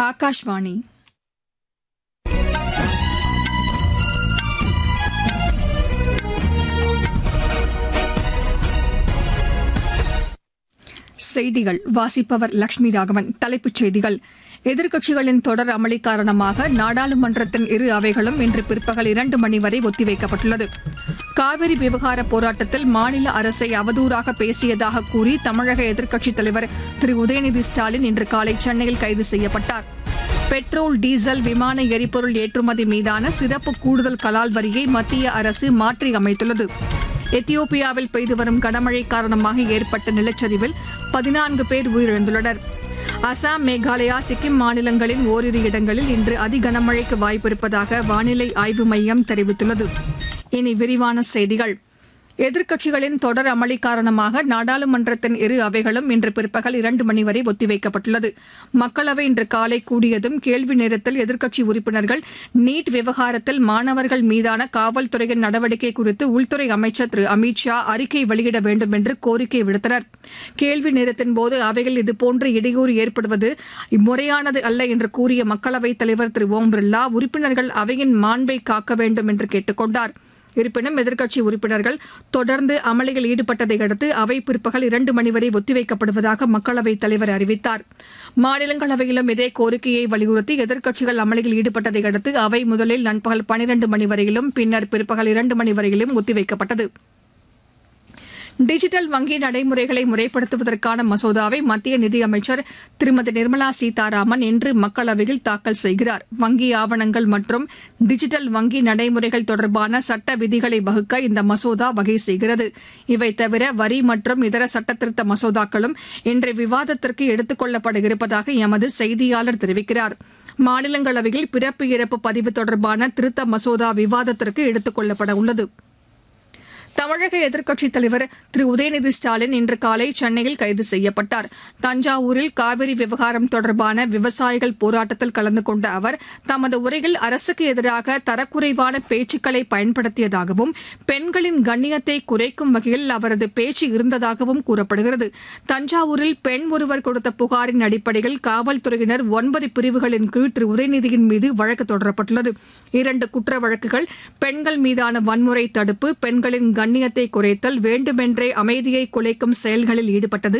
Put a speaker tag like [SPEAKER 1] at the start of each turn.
[SPEAKER 1] ఆకాశవాణి செய்திகள் வாசிப்பவர் லட்சுமி ராகவன் தலைப்புச் செய்திகள் எதிர்க்கட்சிகளின் தொடர் அமளி காரணமாக நாடாளுமன்றத்தின் இரு அவைகளும் இன்று பிற்பகல் இரண்டு மணி வரை ஒத்திவைக்கப்பட்டுள்ளது காவிரி விவகார போராட்டத்தில் மாநில அரசை அவதூறாக பேசியதாக கூறி தமிழக எதிர்க்கட்சித் தலைவர் திரு உதயநிதி ஸ்டாலின் இன்று காலை சென்னையில் கைது செய்யப்பட்டார் பெட்ரோல் டீசல் விமான எரிபொருள் ஏற்றுமதி மீதான சிறப்பு கூடுதல் கலால் வரியை மத்திய அரசு மாற்றி அமைத்துள்ளது எத்தியோப்பியாவில் பெய்து வரும் கனமழை காரணமாக ஏற்பட்ட நிலச்சரிவில் பதினான்கு பேர் உயிரிழந்துள்ளனர் அசாம் மேகாலயா சிக்கிம் மாநிலங்களின் ஓரிரு இடங்களில் இன்று அதி கனமழைக்கு வாய்ப்பிருப்பதாக வானிலை ஆய்வு மையம் தெரிவித்துள்ளது இனி விரிவான செய்திகள் எதிர்க்கட்சிகளின் தொடர் அமளி காரணமாக நாடாளுமன்றத்தின் இரு அவைகளும் இன்று பிற்பகல் இரண்டு மணி வரை ஒத்திவைக்கப்பட்டுள்ளது மக்களவை இன்று காலை கூடியதும் கேள்வி நேரத்தில் எதிர்க்கட்சி உறுப்பினர்கள் நீட் விவகாரத்தில் மாணவர்கள் மீதான காவல்துறையின் நடவடிக்கை குறித்து உள்துறை அமைச்சர் திரு அமித் ஷா அறிக்கை வெளியிட வேண்டும் என்று கோரிக்கை விடுத்தனர் கேள்வி நேரத்தின்போது அவையில் இதுபோன்ற இடையூறு ஏற்படுவது முறையானது அல்ல என்று கூறிய மக்களவைத் தலைவர் திரு ஓம் பிர்லா உறுப்பினர்கள் அவையின் மாண்பை காக்க வேண்டும் என்று கேட்டுக் கொண்டாா் இருப்பினும் எதிர்க்கட்சி உறுப்பினர்கள் தொடர்ந்து அமளியில் ஈடுபட்டதை அடுத்து அவை பிற்பகல் இரண்டு மணி வரை ஒத்திவைக்கப்படுவதாக மக்களவைத் தலைவர் அறிவித்தார் மாநிலங்களவையிலும் இதே கோரிக்கையை வலியுறுத்தி எதிர்க்கட்சிகள் அமளியில் ஈடுபட்டதை அடுத்து அவை முதலில் நண்பகல் பனிரண்டு மணி வரையிலும் பின்னர் பிற்பகல் இரண்டு மணி வரையிலும் ஒத்திவைக்கப்பட்டது டிஜிட்டல் வங்கி நடைமுறைகளை முறைப்படுத்துவதற்கான மசோதாவை மத்திய நிதியமைச்சர் திருமதி நிர்மலா சீதாராமன் இன்று மக்களவையில் தாக்கல் செய்கிறார் வங்கி ஆவணங்கள் மற்றும் டிஜிட்டல் வங்கி நடைமுறைகள் தொடர்பான சட்ட விதிகளை வகுக்க இந்த மசோதா வகை செய்கிறது இவை தவிர வரி மற்றும் இதர சட்டத்திருத்த மசோதாக்களும் இன்று விவாதத்திற்கு எடுத்துக் கொள்ளப்பட இருப்பதாக எமது செய்தியாளர் தெரிவிக்கிறார் மாநிலங்களவையில் பிறப்பு இறப்பு பதிவு தொடர்பான திருத்த மசோதா விவாதத்திற்கு எடுத்துக் கொள்ளப்பட உள்ளது தமிழக எதிர்க்கட்சித் தலைவர் திரு உதயநிதி ஸ்டாலின் இன்று காலை சென்னையில் கைது செய்யப்பட்டார் தஞ்சாவூரில் காவிரி விவகாரம் தொடர்பான விவசாயிகள் போராட்டத்தில் கலந்து கொண்ட அவர் தமது உரையில் அரசுக்கு எதிராக தரக்குறைவான பேச்சுக்களை பயன்படுத்தியதாகவும் பெண்களின் கண்ணியத்தை குறைக்கும் வகையில் அவரது பேச்சு இருந்ததாகவும் கூறப்படுகிறது தஞ்சாவூரில் பெண் ஒருவர் கொடுத்த புகாரின் அடிப்படையில் காவல்துறையினர் ஒன்பது பிரிவுகளின் கீழ் திரு உதயநிதியின் மீது வழக்கு தொடரப்பட்டுள்ளது இரண்டு குற்ற வழக்குகள் பெண்கள் மீதான வன்முறை தடுப்பு பெண்களின் கண்ணியத்தை குறைத்தல் வேண்டுமென்றே அமைதியை குலைக்கும் செயல்களில் ஈடுபட்டது